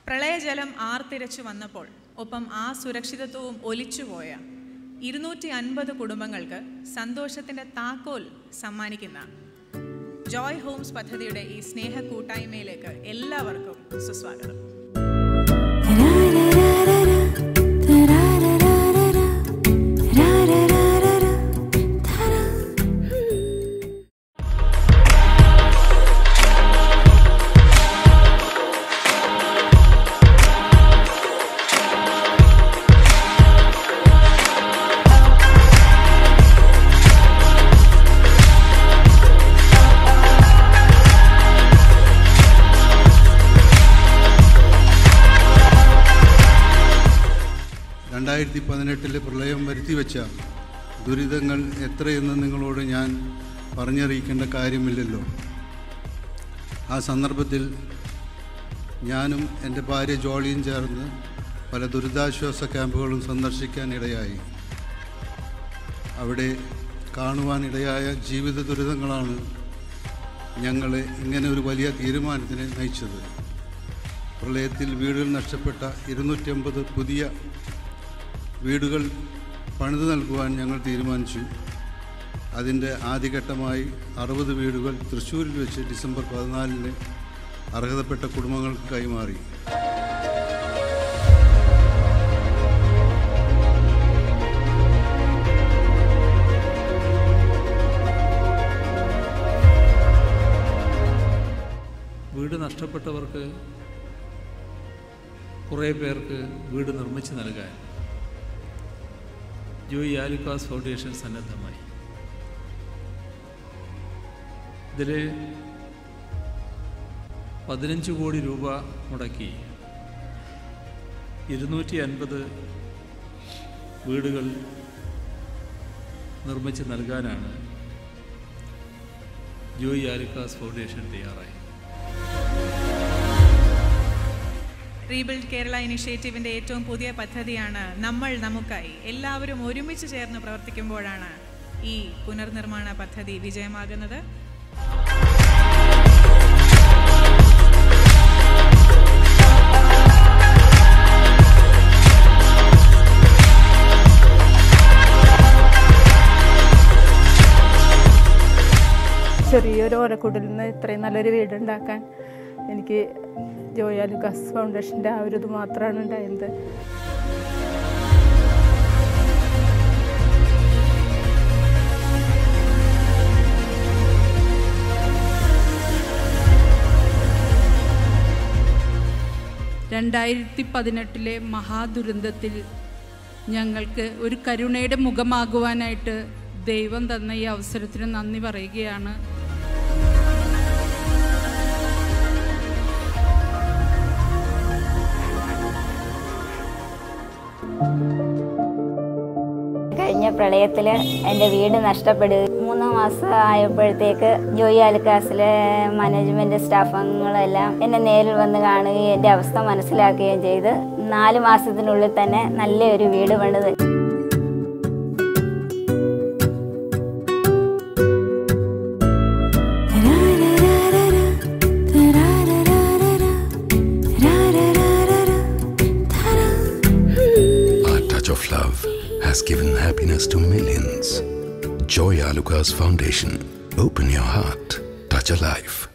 പ്രളയജലം ആർത്തിരച്ചു വന്നപ്പോൾ ഒപ്പം ആ സുരക്ഷിതത്വവും ഒലിച്ചുപോയ ഇരുന്നൂറ്റി അൻപത് കുടുംബങ്ങൾക്ക് സന്തോഷത്തിന്റെ താക്കോൽ സമ്മാനിക്കുന്ന ജോയ് ഹോംസ് പദ്ധതിയുടെ ഈ സ്നേഹ കൂട്ടായ്മയിലേക്ക് എല്ലാവർക്കും സുസ്വാഗതം രണ്ടായിരത്തി പതിനെട്ടിലെ പ്രളയം വരുത്തിവെച്ച ദുരിതങ്ങൾ എത്രയെന്ന് നിങ്ങളോട് ഞാൻ പറഞ്ഞറിയിക്കേണ്ട കാര്യമില്ലല്ലോ ആ സന്ദർഭത്തിൽ ഞാനും എൻ്റെ ഭാര്യ ജോളിയും ചേർന്ന് പല ദുരിതാശ്വാസ ക്യാമ്പുകളും സന്ദർശിക്കാൻ ഇടയായി അവിടെ കാണുവാനിടയായ ജീവിത ദുരിതങ്ങളാണ് ഞങ്ങളെ ഇങ്ങനെ ഒരു വലിയ തീരുമാനത്തിന് നയിച്ചത് പ്രളയത്തിൽ വീടുകൾ നഷ്ടപ്പെട്ട ഇരുന്നൂറ്റമ്പത് പുതിയ വീടുകൾ പണിത് നൽകുവാൻ ഞങ്ങൾ തീരുമാനിച്ചു അതിൻ്റെ ആദ്യഘട്ടമായി അറുപത് വീടുകൾ തൃശ്ശൂരിൽ വെച്ച് ഡിസംബർ പതിനാലിന് അർഹതപ്പെട്ട കുടുംബങ്ങൾക്ക് കൈമാറി വീട് നഷ്ടപ്പെട്ടവർക്ക് കുറേ പേർക്ക് വീട് നിർമ്മിച്ച് നൽകാൻ ജോയി ആലുക്കാസ് ഫൗണ്ടേഷൻ സന്നദ്ധമായി ഇതിൽ പതിനഞ്ച് കോടി രൂപ മുടക്കി ഇരുന്നൂറ്റി അൻപത് വീടുകൾ നിർമ്മിച്ച് നൽകാനാണ് ജോയി ആലുക്കാസ് ഫൗണ്ടേഷൻ തയ്യാറായി റീബിൽഡ് കേരള ഇനിഷ്യേറ്റീവിന്റെ ഏറ്റവും പുതിയ പദ്ധതിയാണ് നമ്മൾ നമുക്കായി എല്ലാവരും ഒരുമിച്ച് ചേർന്ന് പ്രവർത്തിക്കുമ്പോഴാണ് ഈ പുനർനിർമ്മാണ പദ്ധതി വിജയമാകുന്നത് ചെറിയൊരു ഓലക്കുടിൽ നിന്ന് ഇത്രയും നല്ലൊരു വീടുണ്ടാക്കാൻ എനിക്ക് ജോയ ലുക്കാസ് ഫൗണ്ടേഷൻ്റെ ആ ഒരു ഇത് മാത്രമാണ് ഉണ്ടായത് രണ്ടായിരത്തി പതിനെട്ടിലെ മഹാദുരന്തത്തിൽ ഞങ്ങൾക്ക് ഒരു കരുണയുടെ മുഖമാകുവാനായിട്ട് ദൈവം തന്ന ഈ അവസരത്തിന് നന്ദി പറയുകയാണ് കഴിഞ്ഞ പ്രളയത്തിൽ എൻ്റെ വീട് നഷ്ടപ്പെടുക മൂന്ന് മാസം ആയപ്പോഴത്തേക്ക് ജോയി അൽക്കാസിലെ മാനേജ്മെൻറ്റ് സ്റ്റാഫുകളെല്ലാം എന്നെ നേരിൽ വന്ന് കാണുകയും എൻ്റെ അവസ്ഥ മനസ്സിലാക്കുകയും ചെയ്ത് നാല് മാസത്തിനുള്ളിൽ തന്നെ നല്ലൊരു വീട് പണിത് A touch of love has given happiness to millions. Joy Alucas Foundation. Open your heart. Touch a life.